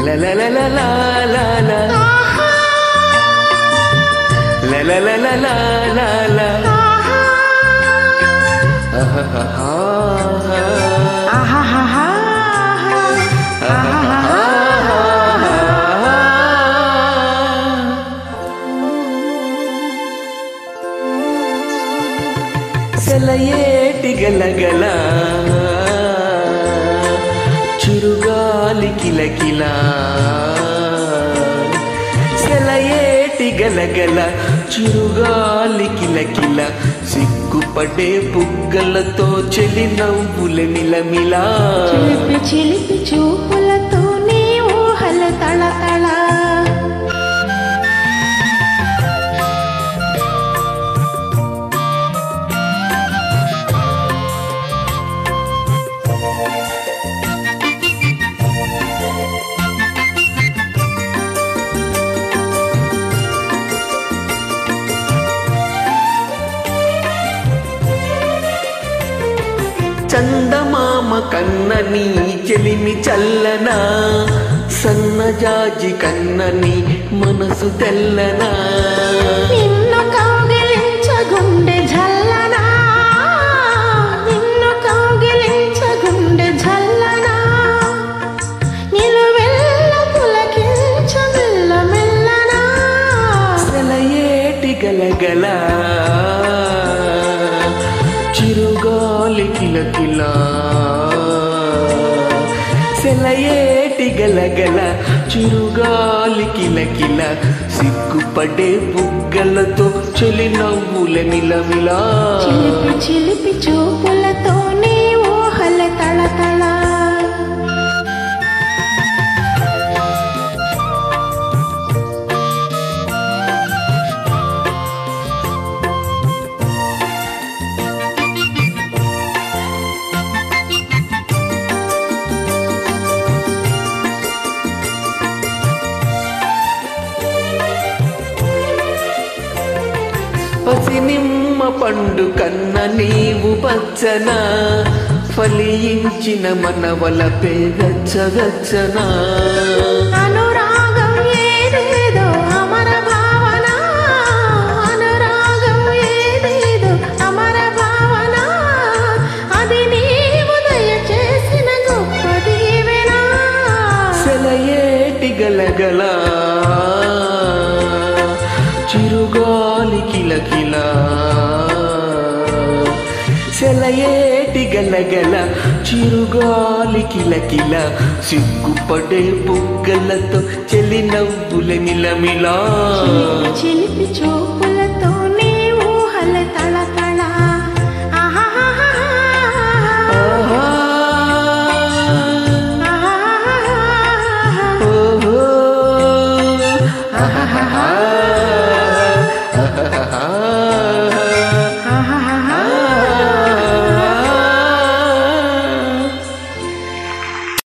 లలలలలాలాలా. లలలలలాలాలా. ఆహాహాహా. సెలయేటి గలగల చురుగాలి కిలకిల సెలయేటి గలగల చురుగాలి కిలకిల సిగ్గుపడే బుగ్గలతో చెలి నవ్వుల మిలమిలా చిలిపి చిలిపి చూపులతో నీ ఊహల తళతళ చందమామ కన్నని చెలిమి చల్లనా సన్నజాజి కన్నని మనసు తెల్లనా నిన్ను కౌగిలించ గుండె జల్లనా నిన్ను కౌగిలించ గుండె జల్లనా నిలువెల్ల పులకించ మెల్ల మెల్లనా సెలయేటి గలగల చిరుగాలి కిలకిల సెలయేటి గలగల చిరుగాలి కిలకిల సిగ్గుపడే బుగ్గలతో చెలి నవ్వుల మిలమిలా చిలిపి చిలిపి చూపులతో నీ ఊహల తళతళ పసినిమ్మ పండు కన్న నీవు పచ్చన ఫలించిన మనవల పేగచ్చగచ్చనా అనురాగం ఏదేదో అమర భావన అనురాగం ఏదేదో అమర భావన అది నీవు దయచేసిన గొప్ప దీవెన సెలయేటి గలగల చిరుగాలి కిలకిల సెలయేటి గలగల చిరుగాలి కిలకిల సిగ్గుపడే బుగ్గలతో చెలి నవ్వుల మిలమిలా చిలిపి చిలిపి చూపుల